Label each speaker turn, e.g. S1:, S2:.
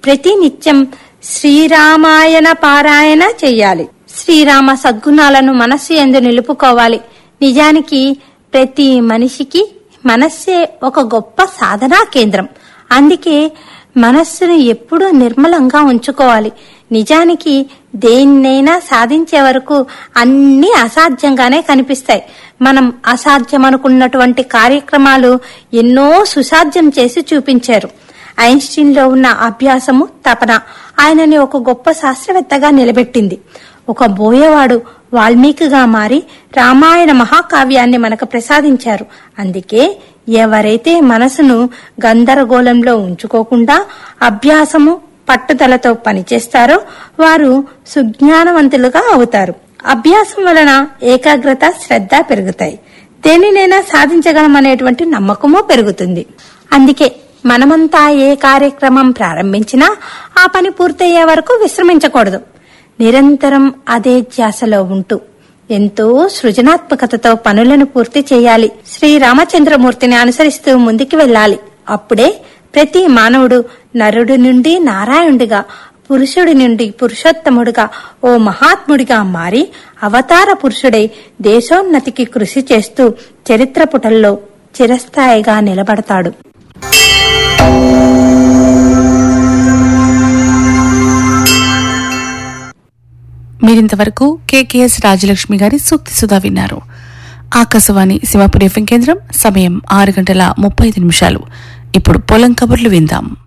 S1: ప్రతి నిత్యం శ్రీరామాయణ పారాయణ చెయ్యాలి శ్రీరామ సద్గుణాలను మనస్సు ఎందు నిలుపుకోవాలి నిజానికి ప్రతి మనిషికి మనస్సే ఒక గొప్ప సాధనా కేంద్రం అందుకే మనస్సును ఎప్పుడూ నిర్మలంగా ఉంచుకోవాలి నిజానికి దేన్నైనా సాధించే వరకు అన్నీ అసాధ్యంగానే కనిపిస్తాయి మనం అసాధ్యం అనుకున్నటువంటి కార్యక్రమాలు ఎన్నో సుసాధ్యం చేసి చూపించారు ఐన్స్టీన్ లో ఉన్న అభ్యాసము తపన ఆయనని ఒక గొప్ప శాస్త్రవేత్తగా నిలబెట్టింది ఒక బోయవాడు వాల్మీకిగా మారి రామాయణ మహాకావ్యాన్ని మనకు ప్రసాదించారు అందుకే ఎవరైతే మనసును గందరగోళంలో ఉంచుకోకుండా అభ్యాసము పట్టుదలతో పనిచేస్తారో వారు సుజ్ఞానవంతులుగా అవుతారు అభ్యాసం వలన ఏకాగ్రత శ్రద్ధ పెరుగుతాయి దేనినైనా సాధించగలమనేటువంటి నమ్మకము పెరుగుతుంది అందుకే మనమంతా ఏ కార్యక్రమం ప్రారంభించినా ఆ పని పూర్తయ్యే వరకు విశ్రమించకూడదు నిరంతరం అదే ధ్యాసలో ఉంటూ ఎంతో సృజనాత్మకతతో పనులను పూర్తి చేయాలి శ్రీ రామచంద్రమూర్తిని అనుసరిస్తూ ముందుకు వెళ్ళాలి అప్పుడే ప్రతి మానవుడు నరుడి నుండి నారాయణుడిగా పురుషుడి నుండి పురుషోత్తముడిగా ఓ మహాత్ముడిగా మారి అవతార పురుషుడై దేశోన్నతికి కృషి చేస్తూ చరిత్ర పుటల్లో చిరస్థాయిగా నిలబడతాడు
S2: మీరింతవరకు కేకేఎస్ రాజలక్ష్మి గారి సూక్తి సుధా విన్నారు ఆకాశవాణి సింహపురి ఎఫ్ఎం కేంద్రం సమయం ఆరు గంటల ముప్పై ఐదు నిమిషాలు ఇప్పుడు పొలం కబుర్లు విందాం